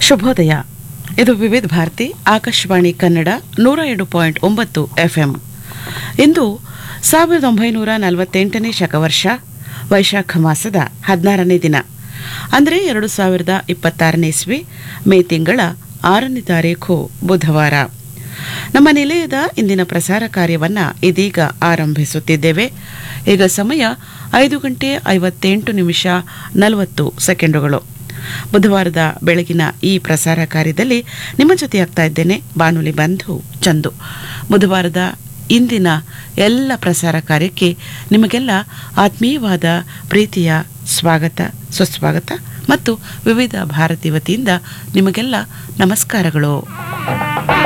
ಶುಭೋದಯ ಇದು ವಿವಿಧ ಭಾರತಿ ಆಕಾಶವಾಣಿ ಕನ್ನಡ ನೂರ ಎರಡು ಪಾಯಿಂಟ್ ಒಂಬತ್ತು ಎಫ್ಎಂ ಇಂದು ಸಾವಿರದ ಒಂಬೈನೂರ ನಲವತ್ತೆಂಟನೇ ಶಕವರ್ಷ ವೈಶಾಖ ಮಾಸದ ಹದಿನಾರನೇ ದಿನ ಅಂದರೆ ಎರಡು ಸಾವಿರದ ಇಪ್ಪತ್ತಾರನೇ ಇಸ್ವಿ ಮೇ ತಿಂಗಳ ಆರನೇ ತಾರೀಖು ಬುಧವಾರ ನಮ್ಮ ನಿಲಯದ ಇಂದಿನ ಪ್ರಸಾರ ಕಾರ್ಯವನ್ನು ಇದೀಗ ಆರಂಭಿಸುತ್ತಿದ್ದೇವೆ ಈಗ ಸಮಯ ಐದು ಗಂಟೆ ಐವತ್ತೆಂಟು ನಿಮಿಷ ನಲವತ್ತು ಸೆಕೆಂಡುಗಳು ಬುಧವಾರದ ಬೆಳಗಿನ ಈ ಪ್ರಸಾರ ಕಾರ್ಯದಲ್ಲಿ ನಿಮ್ಮ ಜೊತೆ ಆಗ್ತಾ ಇದ್ದೇನೆ ಬಾನುಲಿ ಬಂಧು ಚಂದು ಬುಧವಾರದ ಇಂದಿನ ಎಲ್ಲ ಪ್ರಸಾರ ಕಾರ್ಯಕ್ಕೆ ನಿಮಗೆಲ್ಲ ಆತ್ಮೀಯವಾದ ಪ್ರೀತಿಯ ಸ್ವಾಗತ ಸುಸ್ವಾಗತ ಮತ್ತು ವಿವಿಧ ಭಾರತಿ ವತಿಯಿಂದ ನಿಮಗೆಲ್ಲ ನಮಸ್ಕಾರಗಳು